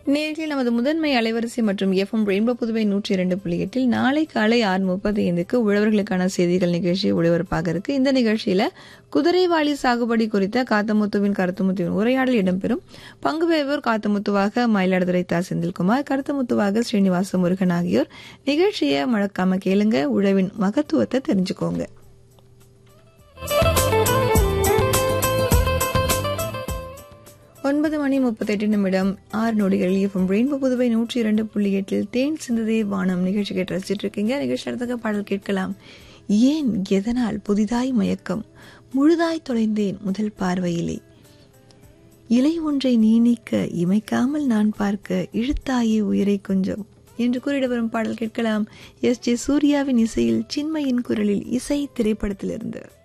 நேரில் நமது முதன்மை அலைவரிசை மற்றும் எஃப்எம் ரெயின்போ புதுவை நூற்றி இரண்டு புள்ளி எட்டில் நாளை காலை ஆறு முப்பது ஐந்துக்கு உழவர்களுக்கான செய்திகள் நிகழ்ச்சி ஒளிபரப்பாக இருக்கு இந்த நிகழ்ச்சியில குதிரைவாளி சாகுபடி குறித்த காத்தமுத்துவின் கருத்துமுத்துவின் உரையாடல் இடம்பெறும் பங்கு பெறுவோர் காத்தமுத்துவாக மயிலாடுதுறை தா செந்தில்குமார் கருத்துமுத்துவாக ஸ்ரீனிவாச முருகன் ஆகியோர் நிகழ்ச்சியை மழக்காம கேளுங்க உழவின் மகத்துவத்தை தெரிஞ்சுக்கோங்க ஒன்பது மணி முப்பத்தெட்டு நிமிடம் ஆறு நொடிகளில் எஃப்எம் ரெயின்போ புதுவை நூற்றி இரண்டு புள்ளி எட்டில் தேன் சிந்ததே வானம் நிகழ்ச்சி கேட்டு ரசிச்சிட்டு இருக்கீங்க நிகழ்ச்சி அடுத்த பாடல் கேட்கலாம் ஏன் எதனால் புதிதாய் மயக்கம் முழுதாய் தொலைந்தேன் முதல் பார்வையிலே இலை ஒன்றை நீ நீக்க இமைக்காமல் நான் பார்க்க இழுத்தாயே உயிரை கொஞ்சம் என்று கூறிட வரும் பாடல் கேட்கலாம் எஸ் ஜே சூர்யாவின் இசையில் சின்மையின் குரலில் இசை திரைப்படத்திலிருந்து